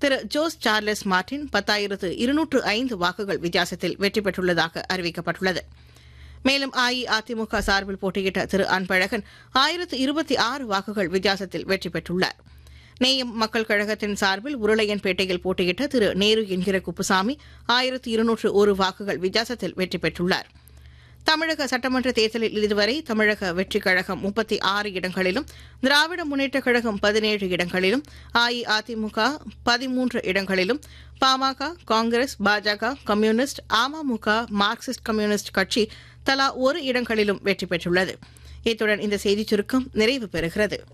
திரு Jose Charles Martin பத்தாயிரத்து இருநூற்று ஐந்து வாக்குகள் வித்தியாசத்தில் வெற்றி பெற்றுள்ளதாக அறிவிக்கப்பட்டுள்ளது மேலும் அஇஅதிமுக சார்பில் போட்டியிட்ட திரு அன்பழகன் ஆயிரத்து இருபத்தி ஆறு வாக்குகள் வித்தியாசத்தில் வெற்றி பெற்றுள்ளார் நேயம் மக்கள் கழகத்தின் சார்பில் உருளையன்பேட்டையில் போட்டியிட்ட திரு நேரு என்கிற குப்புசாமி ஆயிரத்து இருநூற்று ஒரு வாக்குகள் வித்தியாசத்தில் வெற்றி பெற்றுள்ளார் தமிழக சட்டமன்ற தேர்தலில் இதுவரை தமிழக வெற்றிக் கழகம் முப்பத்தி ஆறு இடங்களிலும் திராவிட முன்னேற்றக் கழகம் பதினேழு இடங்களிலும் அஇஅதிமுக பதிமூன்று இடங்களிலும் பாமக காங்கிரஸ் பாஜக கம்யூனிஸ்ட் அமமுக மார்க்சிஸ்ட் கம்யூனிஸ்ட் கட்சி தலா ஒரு இடங்களிலும் வெற்றி பெற்றுள்ளது இத்துடன் இந்த செய்திச் சுருக்கம் நிறைவு பெறுகிறது